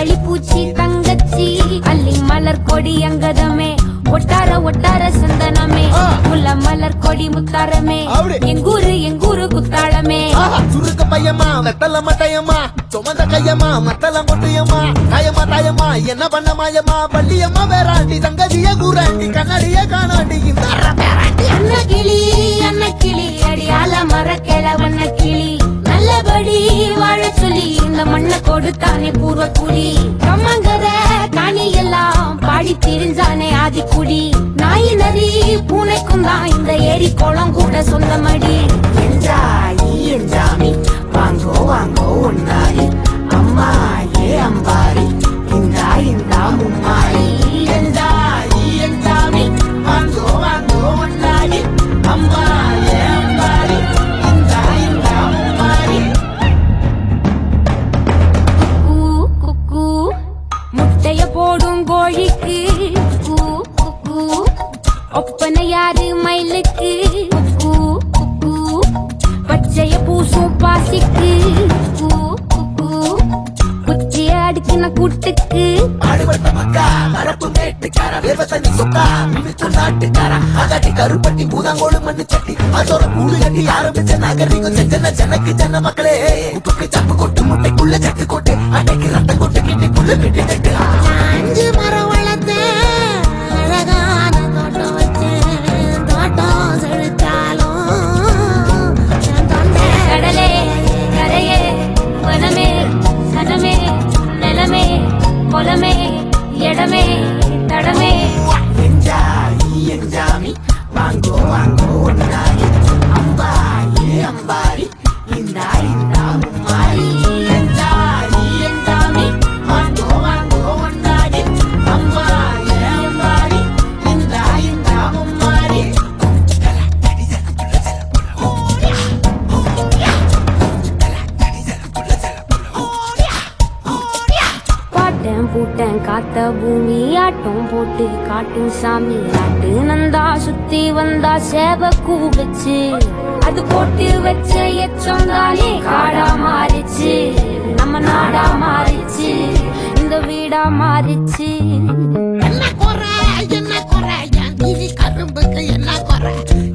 பவளி பூச்சி தங்கச்சி அள்ளி மலர் கொடி அங்கதமே ஒட்டார ஒட்டார சந்தனமே ஆ. முல்ல மலர் கொடி முத்தாரமே அப்படி. எங்கூரு எங்கூரு குத்தாளமே ஆஹா, சுருக்க பையமா வெத்தல மட்டையம்மா சுமந்த கையம்மா மத்தல மொட்டையம்மா தாயம்மா தாயம்மா என்ன பண்ண மாயம்மா பள்ளியம்மா வேறாண்டி தங்கதிய கூறாண்டி கண்ணாடிய காணாண்டி இந்த அற பேராண்டி அன்ன கிளி அன்ன கிளி அடியால மரக்கிழ வண்ண கிளி நல்லபடி வாழ சொல்லி இந்த மண்ணை கொடுத்தானே பூர்வ குடி கம்மங்கர காணி எல்லாம் பாடி திரிஞ்சானே ஆதிக்குடி நாய் நரி பூனைக்கும் தான் இந்த ஏரி குளம் கூட சொந்தமடி என்ஜாய் என்ஜாமி வாங்கோ வாங்கோ ஒன்னாரி அம்மா ஏ அம்பாரி இந்தா இந்தா மும்மாரி என்ஜாய் என்ஜாமி வாங்கோ வாங்கோ ஒன்னாரி அம்மா ஏ அம்பாரி இந்தா இந்தா மும்மாரி கூ குக்கு முட்டைய போடும் கோழிக்கு கூ குக்கு ஒப்பனை யாரு மயிலுக்கு குக்கு குக்கு பச்சைய பூசும் பாசிக்கு கூ குக்கு குச்சிய அடுக்கின கூட்டுக்கு ஆடுபட்ட மக்கா மரப்பு மேட்டுக்கார வேவத்தனி சொக்கா மினுக்கு நாட்டுக்கார அகாட்டி கருப்பட்டி பூதாங்கோடு மண்ணு சட்டி அதோட கூடு கட்டி ஆரம்பிச்ச நாகரிகம் செஞ்சன ஜனக்கு ஜன மக்களே உப்புக்கு சப்பு கொட்டு முட்டைக்குள்ள சட்டு கொட்டு அன்னைக்கு ரத்தம் கொட்டு கிட்டிக்குள்ள வெட்டி தட்டு அஞ்சு மரம் வளர்த்தேன் அழகான தோட்டம் வச்சேன் தோட்டம் செழித்தாலும் கடலே கரையே வனமே சனமே நிலமே குலமே இடமே தடமே என்ஜாய் என்ஜாமி வாங்கோ வாங்கோ ஒன்னாரி அம்பா ஏ அம்பாரி இந்தா இந்தா மும்மாரி என்ஜாய் என்ஜாமி வாங்கோ வாங்கோ ஒன்னாரி அம்பா ஏ அம்பாரி இந்தா இந்தா மும்மாரி பாட்டேன் பூட்டேன் காத்த பூமி ஆட்டம் போட்டு காட்டும் சாமி ஆட்டு நந்தா சுத்தி வந்தா சேவ கூவச்சு அது போட்டு வச்ச எச்சம் தானே காடா மாறிச்சு நம்ம நாடா மாறிச்சு இந்த வீடா மாறிச்சு என்ன குறை என்ன குறை என் தீவி கரும்புக்கு என்ன குறை